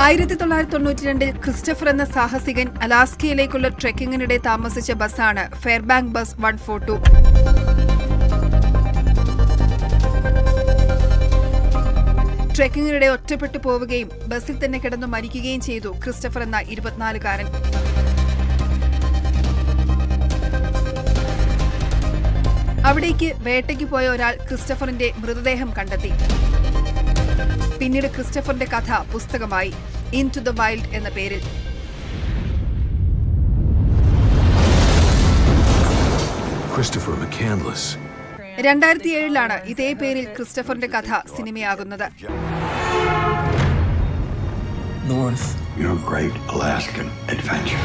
ആയിരത്തി തൊള്ളായിരത്തി തൊണ്ണൂറ്റി രണ്ടിൽ ക്രിസ്റ്റഫർ എന്ന സാഹസികൻ അലാസ്കയിലേക്കുള്ള ട്രെക്കിങ്ങിനിടെ താമസിച്ച ബസ്സാണ് Fairbank bus one four two ട്രെക്കിങ്ങിനിടെ ഒറ്റപ്പെട്ടു പോവുകയും ബസ്സിൽ തന്നെ കിടന്നു മരിക്കുകയും ചെയ്തു ക്രിസ്റ്റഫർ എന്ന ഇരുപത്തിനാലുകാരൻ അവിടേക്ക് വേട്ടയ്ക്ക് പോയ ഒരാൾ ക്രിസ്റ്റഫറിന്റെ മൃതദേഹം കണ്ടെത്തി പിന്നീട് ക്രിസ്റ്റഫറിന്റെ കഥ പുസ്തകമായി ഇൻ ടു ദ വൈൽഡ് എന്ന പേരിൽ Christopher McCandless. രണ്ടായിരത്തി ഏഴിലാണ് ഇതേ പേരിൽ ക്രിസ്റ്റഫറിന്റെ കഥ സിനിമയാകുന്നത് North. Your great Alaskan adventure.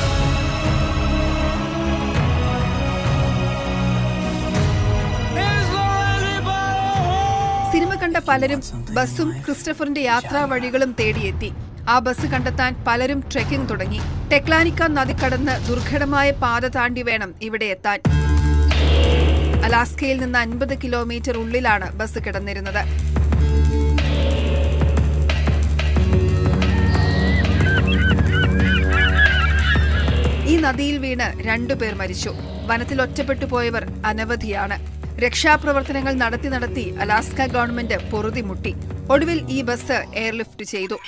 സിനിമ കണ്ട പലരും ബസ്സും ക്രിസ്റ്റഫറിന്റെ യാത്രാ വഴികളും തേടിയെത്തി ആ ബസ് കണ്ടെത്താൻ പലരും ട്രെക്കിംഗ് തുടങ്ങി ടെക്ലാനിക്ക നദി കടന്ന് ദുർഘടമായ പാത താണ്ടി വേണം ഇവിടെ എത്താൻ അലാസ്കയിൽ നിന്ന് അൻപത് കിലോമീറ്റർ ഉള്ളിലാണ് ബസ് കിടന്നിരുന്നത് ഈ നദിയിൽ വീണ് രണ്ടുപേർ മരിച്ചു വനത്തിൽ ഒറ്റപ്പെട്ടു പോയവർ അനവധിയാണ് രക്ഷാപ്രവർത്തനങ്ങൾ നടത്തി നടത്തി അലാസ്ക ഗവൺമെന്റ് പൊറുതിമുട്ടി ഒടുവിൽ ഈ ബസ് എയർലിഫ്റ്റ് ചെയ്തു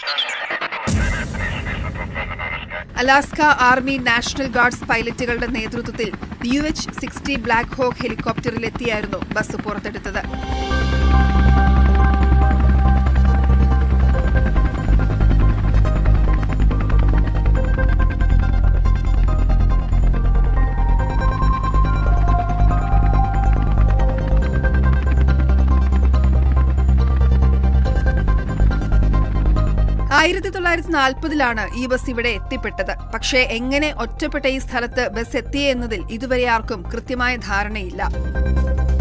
അലാസ്ക ആർമി നാഷണൽ ഗാർഡ്സ് പൈലറ്റുകളുടെ നേതൃത്വത്തിൽ U H sixty black hawk ഹെലികോപ്റ്ററിലെത്തിയായിരുന്നു ബസ് പുറത്തെടുത്തത് ആയിരത്തി തൊള്ളായിരത്തി നാൽപ്പതിലാണ് ഈ ബസ് ഇവിടെ എത്തിപ്പെട്ടത് പക്ഷേ എങ്ങനെ ഒറ്റപ്പെട്ട ഈ സ്ഥലത്ത് ബസ് എത്തിയെന്നതിൽ ഇതുവരെ ആർക്കും കൃത്യമായ ധാരണയില്ല